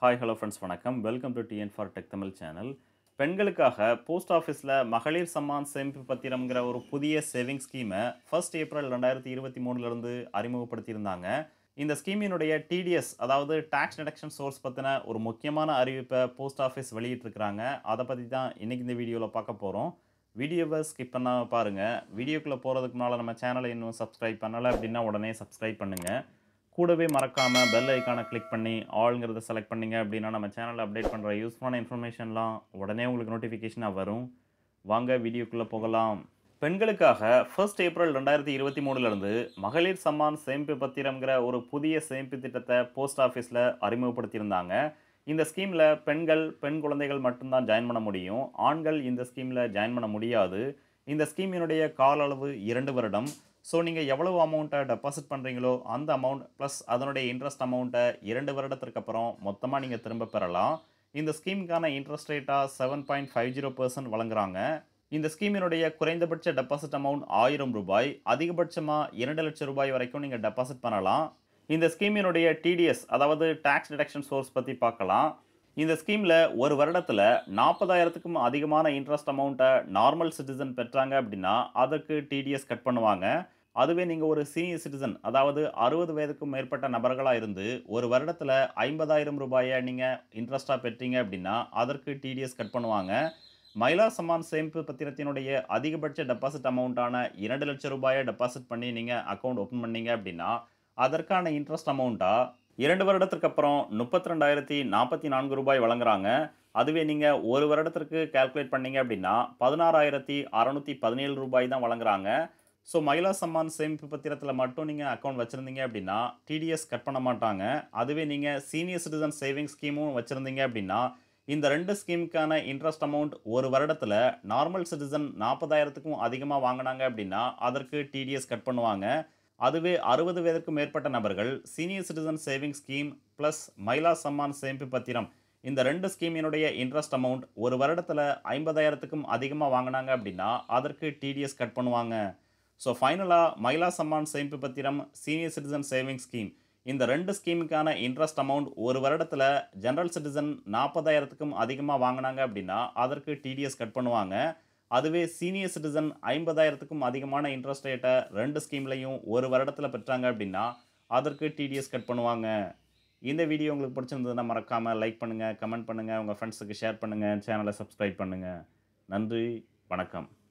hi hello friends வணக்கம் welcome to TN for tech Tamil channel பெண்களுக்காக post ஆஃபீஸில் மகளிர் சம்மான் சேமிப்பு பத்திரம்ங்கிற ஒரு புதிய சேவிங் ஸ்கீமை ஃபர்ஸ்ட் ஏப்ரல் ரெண்டாயிரத்தி இருபத்தி மூணுலேருந்து அறிமுகப்படுத்தியிருந்தாங்க இந்த ஸ்கீமினுடைய டிடிஎஸ் அதாவது டாக்ஸ் டிடக்ஷன் சோர்ஸ் பற்றின ஒரு முக்கியமான அறிவிப்பை போஸ்ட் ஆஃபீஸ் வெளியிட்டிருக்கிறாங்க அதை பற்றி தான் இன்றைக்கி இந்த வீடியோவில் பார்க்க போகிறோம் வீடியோவை ஸ்கிப் பண்ணாமல் பாருங்கள் வீடியோக்குள்ளே போகிறதுக்கு முன்னால் நம்ம சேனலை இன்னும் சப்ஸ்கிரைப் பண்ணலை அப்படின்னா உடனே சப்ஸ்கிரைப் பண்ணுங்கள் கூடவே மறக்காமல் பெல் ஐக்கானை கிளிக் பண்ணி ஆளுங்கிறத செலக்ட் பண்ணீங்க அப்படின்னா நம்ம சேனலில் அப்டேட் பண்ணுற யூஸ்ஃபுல்லான இன்ஃபர்மேஷன்லாம் உடனே உங்களுக்கு நோட்டிஃபிகேஷனாக வரும் வாங்க வீடியோக்குள்ளே போகலாம் பெண்களுக்காக ஃபர்ஸ்ட் ஏப்ரல் ரெண்டாயிரத்தி இருபத்தி மூணுலேருந்து மகளிர் சம்மான் சேமிப்பு பத்திரம்ங்கிற ஒரு புதிய சேமிப்பு திட்டத்தை போஸ்ட் ஆஃபீஸில் அறிமுகப்படுத்தியிருந்தாங்க இந்த ஸ்கீமில் பெண்கள் பெண் குழந்தைகள் மட்டும்தான் ஜாயின் பண்ண முடியும் ஆண்கள் இந்த ஸ்கீமில் ஜாயின் பண்ண முடியாது இந்த ஸ்கீமினுடைய கால அளவு இரண்டு வருடம் ஸோ நீங்கள் எவ்வளவு அமௌண்ட்டை டெபாசிட் பண்ணுறீங்களோ அந்த அமௌண்ட் ப்ளஸ் அதனுடைய இன்ட்ரெஸ்ட் அமௌண்ட்டை இரண்டு வருடத்திற்கு அப்புறம் மொத்தமாக நீங்கள் திரும்ப பெறலாம் இந்த ஸ்கீமுக்கான இன்ட்ரெஸ்ட் ரேட்டாக seven point five zero percent வழங்குறாங்க இந்த ஸ்கீமினுடைய குறைந்தபட்ச டெபாசிட் அமௌண்ட் ஆயிரம் ரூபாய் அதிகபட்சமாக இரண்டு லட்சம் ரூபாய் வரைக்கும் நீங்கள் டெபாசிட் பண்ணலாம் இந்த ஸ்கீமினுடைய டிடிஎஸ் அதாவது டாக்ஸ் டிடக்ஷன் சோர்ஸ் பற்றி பார்க்கலாம் இந்த ஸ்கீமில் ஒரு வருடத்தில் நாற்பதாயிரத்துக்கும் அதிகமான இன்ட்ரெஸ்ட் அமௌண்ட்டை நார்மல் சிட்டிசன் பெற்றாங்க அப்படின்னா அதற்கு டிடிஎஸ் கட் பண்ணுவாங்க அதுவே நீங்கள் ஒரு சீனியர் சிட்டிசன் அதாவது அறுபது வயதுக்கும் மேற்பட்ட நபர்களாக இருந்து ஒரு வருடத்தில் ஐம்பதாயிரம் ரூபாயை நீங்கள் இன்ட்ரெஸ்ட்டாக பெற்றீங்க அப்படின்னா அதற்கு டிடிஎஸ் கட் பண்ணுவாங்க மயிலா சம்மான் சேமிப்பு பத்திரத்தினுடைய அதிகபட்ச டெபாசிட் அமௌண்ட்டான இரண்டு லட்சம் ரூபாயை டெபாசிட் பண்ணி நீங்கள் அக்கௌண்ட் ஓப்பன் பண்ணீங்க அப்படின்னா அதற்கான இன்ட்ரெஸ்ட் அமௌண்ட்டாக இரண்டு வருடத்திற்கு அப்புறம் முப்பத்தி ரெண்டாயிரத்தி நாற்பத்தி நான்கு ரூபாய் வழங்குறாங்க அதுவே நீங்கள் ஒரு வருடத்திற்கு கால்குலேட் பண்ணீங்க அப்படின்னா பதினாறாயிரத்தி அறநூற்றி பதினேழு ரூபாய் தான் வழங்குறாங்க ஸோ மகிழா சம்மான் சேமிப்பு பத்திரத்தில் மட்டும் நீங்கள் அக்கௌண்ட் வச்சுருந்தீங்க அப்படின்னா டிடிஎஸ் கட் பண்ண மாட்டாங்க அதுவே நீங்கள் சீனியர் சிட்டிசன் சேவிங் ஸ்கீமும் வச்சுருந்தீங்க அப்படின்னா இந்த ரெண்டு ஸ்கீமுக்கான இன்ட்ரெஸ்ட் அமௌண்ட் ஒரு வருடத்தில் நார்மல் சிட்டிசன் நாற்பதாயிரத்துக்கும் அதிகமாக வாங்கினாங்க அப்படின்னா அதற்கு டிடிஎஸ் கட் பண்ணுவாங்க அதுவே அறுபது வயதுக்கு மேற்பட்ட நபர்கள் senior citizen saving scheme plus Mahila Samman சேமிப்பு பத்திரம் இந்த ரெண்டு ஸ்கீமினுடைய இன்ட்ரெஸ்ட் அமௌண்ட் ஒரு வருடத்தில் ஐம்பதாயிரத்துக்கும் அதிகமாக வாங்கினாங்க அப்படின்னா அதற்கு டிடிஎஸ் கட் பண்ணுவாங்க ஸோ ஃபைனலாக மயிலா சம்மான் சேமிப்பு பத்திரம் சீனியர் சிட்டிசன் சேவிங் ஸ்கீம் இந்த ரெண்டு ஸ்கீமுக்கான இன்ட்ரெஸ்ட் அமௌண்ட் ஒரு வருடத்தில் ஜென்ரல் சிட்டிசன் நாற்பதாயிரத்துக்கும் அதிகமாக வாங்கினாங்க அப்படின்னா அதற்கு டிடிஎஸ் கட் பண்ணுவாங்க அதுவே சீனியர் சிட்டிசன் ஐம்பதாயிரத்துக்கும் அதிகமான இன்ட்ரெஸ்ட் ரேட்டை ரெண்டு ஸ்கீம்லையும் ஒரு வருடத்தில் பெற்றாங்க அப்படின்னா அதற்கு டிடிஎஸ் கட் பண்ணுவாங்க இந்த வீடியோ உங்களுக்கு பிடிச்சிருந்ததுன்னா மறக்காமல் லைக் பண்ணுங்கள் கமெண்ட் பண்ணுங்கள் உங்கள் ஃப்ரெண்ட்ஸுக்கு ஷேர் பண்ணுங்கள் சேனலை சப்ஸ்கிரைப் பண்ணுங்கள் நன்றி வணக்கம்